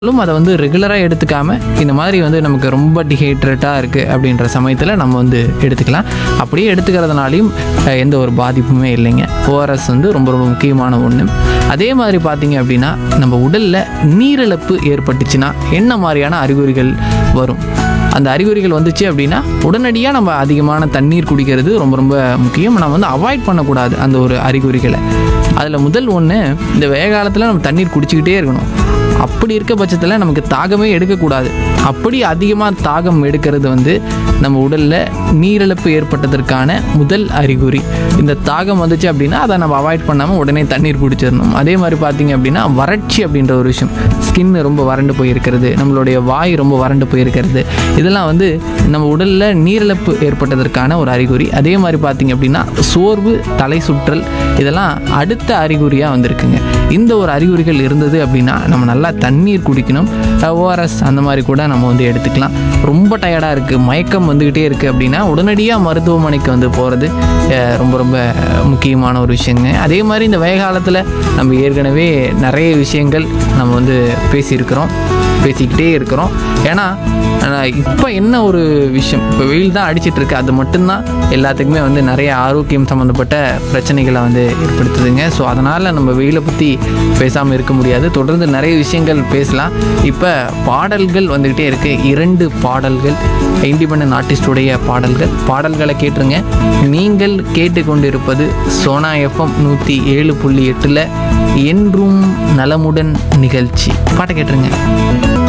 இருந்தாலும் அதை வந்து ரெகுலராக எடுத்துக்காம இந்த மாதிரி வந்து நமக்கு ரொம்ப டிஹைட்ரேட்டாக இருக்குது அப்படின்ற சமயத்தில் நம்ம வந்து எடுத்துக்கலாம் அப்படியே எடுத்துக்கிறதுனாலையும் அஹ், எந்த ஒரு பாதிப்புமே இல்லைங்க ஓஆர்எஸ் வந்து ரொம்ப ரொம்ப முக்கியமான ஒன்று அதே மாதிரி பார்த்தீங்க அப்படின்னா நம்ம உடலில் நீரிழப்பு ஏற்பட்டுச்சுன்னா என்ன மாதிரியான அறிகுறிகள் வரும் அந்த அறிகுறிகள் வந்துச்சு அப்படின்னா உடனடியாக நம்ம அதிகமான தண்ணீர் குடிக்கிறது ரொம்ப ரொம்ப முக்கியம் நம்ம வந்து அவாய்ட் பண்ணக்கூடாது அந்த ஒரு அறிகுறிகளை அதில் முதல் ஒன்று இந்த வெய காலத்தில் நம்ம தண்ணீர் குடிச்சிக்கிட்டே இருக்கணும் அப்படி இருக்க பட்சத்தில் நமக்கு தாகமே எடுக்கக்கூடாது அப்படி அதிகமாக தாகம் எடுக்கிறது வந்து நம்ம உடலில் நீரிழப்பு ஏற்பட்டதற்கான முதல் அறிகுறி இந்த தாகம் வந்துச்சு அப்படின்னா அதை நம்ம அவாய்ட் பண்ணாமல் உடனே தண்ணீர் குடிச்சிடணும் அதே மாதிரி பார்த்தீங்க அப்படின்னா வறட்சி அப்படின்ற ஒரு விஷயம் ஸ்கின் ரொம்ப வறண்டு போயிருக்கிறது நம்மளுடைய வாய் ரொம்ப வறண்டு போயிருக்கிறது இதெல்லாம் வந்து நம்ம உடலில் நீரிழப்பு ஏற்பட்டதற்கான ஒரு அறிகுறி அதே மாதிரி பார்த்தீங்க அப்படின்னா சோர்வு தலை சுற்றல் இதெல்லாம் அடுத்த அறிகுறியாக வந்திருக்குங்க இந்த ஒரு அறிகுறிகள் இருந்தது அப்படின்னா நம்ம நல்லா தண்ணீர் குடிக்கணும் ஓஆர்எஸ் அந்த மாதிரி கூட நம்ம வந்து எடுத்துக்கலாம் ரொம்ப டயர்டாக இருக்குது மயக்கம் வந்துக்கிட்டே இருக்குது அப்படின்னா உடனடியாக மருத்துவமனைக்கு வந்து போகிறது ரொம்ப ரொம்ப முக்கியமான ஒரு விஷயங்க அதே மாதிரி இந்த வெய காலத்தில் நம்ம ஏற்கனவே நிறைய விஷயங்கள் நம்ம வந்து பேசியிருக்கிறோம் பேசிக்கிட்டே இருக்கிறோம் ஏன்னா இப்போ என்ன ஒரு விஷயம் இப்போ வெயில் தான் அடிச்சிட்டு இருக்கு அது மட்டும்தான் எல்லாத்துக்குமே வந்து நிறைய ஆரோக்கியம் சம்மந்தப்பட்ட பிரச்சனைகளை வந்து ஏற்படுத்துதுங்க ஸோ அதனால் நம்ம வெயிலை பற்றி பேசாமல் இருக்க முடியாது தொடர்ந்து நிறைய விஷயங்கள் பேசலாம் இப்போ பாடல்கள் வந்துக்கிட்டே இருக்கு இரண்டு பாடல்கள் இண்டிபெண்ட் ஆர்டிஸ்டுடைய பாடல்கள் பாடல்களை கேட்டுருங்க நீங்கள் கேட்டுக்கொண்டிருப்பது சோனா எஃப்எம் நூற்றி ஏழு புள்ளி எட்டில் என்றும் நலமுடன் நிகழ்ச்சி பாட்டை கேட்டுருங்க